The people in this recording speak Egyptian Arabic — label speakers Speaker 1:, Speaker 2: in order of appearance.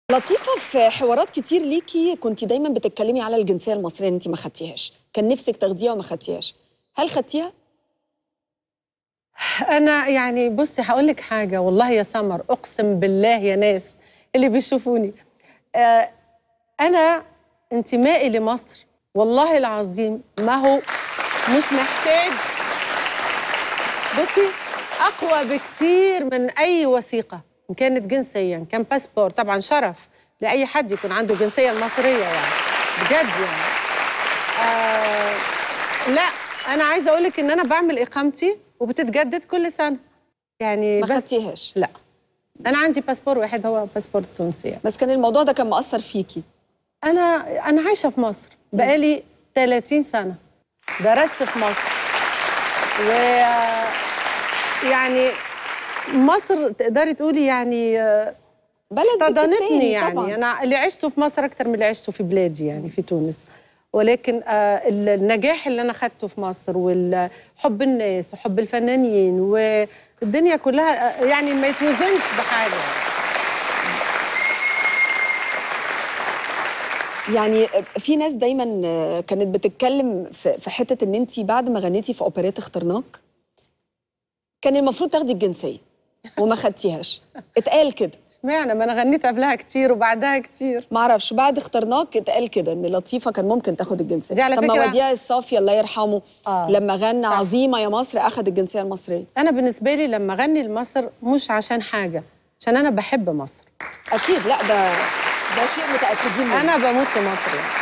Speaker 1: لطيفة في حوارات كتير ليكي كنت دايما بتتكلمي على الجنسية المصرية ان انت ما خدتيهاش كان نفسك تاخديها وما خدتيهاش هل خدتيها؟
Speaker 2: انا يعني بصي هقول لك حاجه والله يا سمر اقسم بالله يا ناس اللي بيشوفوني آه انا انتمائي لمصر والله العظيم ما هو مش محتاج بصي اقوى بكتير من اي وثيقه ان كانت جنسيا إن كان باسبور طبعا شرف لاي حد يكون عنده الجنسيه المصريه يعني بجد يعني آه لا انا عايزه اقول لك ان انا بعمل اقامتي وبتتجدد كل سنه يعني
Speaker 1: ما
Speaker 2: بس
Speaker 1: خدتيهاش
Speaker 2: لا انا عندي باسبور واحد هو باسبور تونسي يعني.
Speaker 1: بس كان الموضوع ده كان مأثر فيكي
Speaker 2: انا انا عايشه في مصر بقالي 30 سنه درست في مصر و يعني مصر تقدري تقولي يعني آه،
Speaker 1: بلد
Speaker 2: احتضنتني يعني
Speaker 1: طبعا.
Speaker 2: انا اللي عشته في مصر اكتر من اللي عشته في بلادي يعني في تونس ولكن آه، النجاح اللي انا خدته في مصر وحب الناس وحب الفنانين والدنيا كلها آه، يعني ما يتوزنش بحاجه
Speaker 1: يعني في ناس دايما كانت بتتكلم في في حته ان انت بعد ما غنيتي في اوبريت اخترناك كان المفروض تاخدي الجنسيه وما خدتيهاش اتقال كده
Speaker 2: اشمعنى ما انا غنيت قبلها كتير وبعدها كتير
Speaker 1: ما اعرفش بعد اخترناك اتقال كده ان لطيفه كان ممكن تاخد الجنسيه
Speaker 2: دي على
Speaker 1: طب ما
Speaker 2: فكرة-
Speaker 1: وديع الصافي الله يرحمه
Speaker 2: آه،
Speaker 1: لما غنى
Speaker 2: صح.
Speaker 1: عظيمه يا مصر اخد الجنسيه المصريه
Speaker 2: انا بالنسبه لي لما اغني لمصر مش عشان حاجه عشان انا بحب مصر
Speaker 1: اكيد لا ده ده شيء متاكدين منه
Speaker 2: انا بموت في مصر يعني